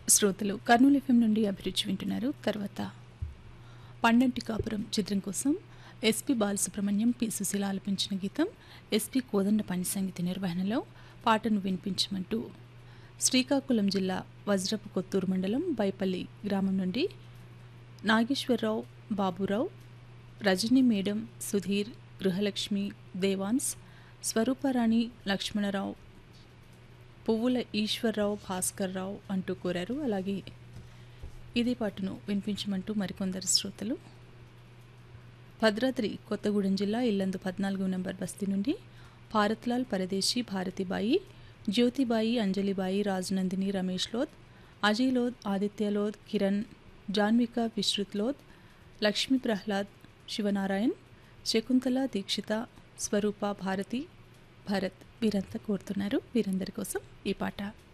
శ్రోతలు కర్నూలు ఎఫ్ఎం నుండి అభిరుచి వింటున్నారు తర్వాత పండంటి కాపురం చిత్రం కోసం ఎస్పి బాలసుబ్రహ్మణ్యం పి సుశీల ఆలపించిన గీతం ఎస్పి కోదండపాణి సంగీత నిర్వహణలో పాటను వినిపించమంటూ శ్రీకాకుళం జిల్లా వజ్రపు కొత్తూరు మండలం బైపల్లి గ్రామం నుండి నాగేశ్వరరావు బాబురావు రజనీ మేడం సుధీర్ గృహలక్ష్మి దేవాన్స్ స్వరూపరాణి లక్ష్మణరావు పువ్వుల ఈశ్వర్రావు భాస్కర్రావు అంటూ కోరారు అలాగే ఇదే పాటను వినిపించమంటూ మరికొందరు శ్రోతలు భద్రాద్రి కొత్తగూడెం జిల్లా ఇల్లందు పద్నాలుగు నంబర్ బస్తీ నుండి భారత్లాల్ పరదేశీ భారతిబాయి జ్యోతిబాయి అంజలిబాయి రాజనందిని రమేష్ లోద్ అజయ్ లోద్ ఆదిత్య లోద్ కిరణ్ జాన్విక విశ్రుత్ లోద్ లక్ష్మీ ప్రహ్లాద్ శివనారాయణ్ శకుంతల దీక్షిత స్వరూప భారతి భరత్ వీరంతా కోరుతున్నారు వీరందరి కోసం ఈ పాట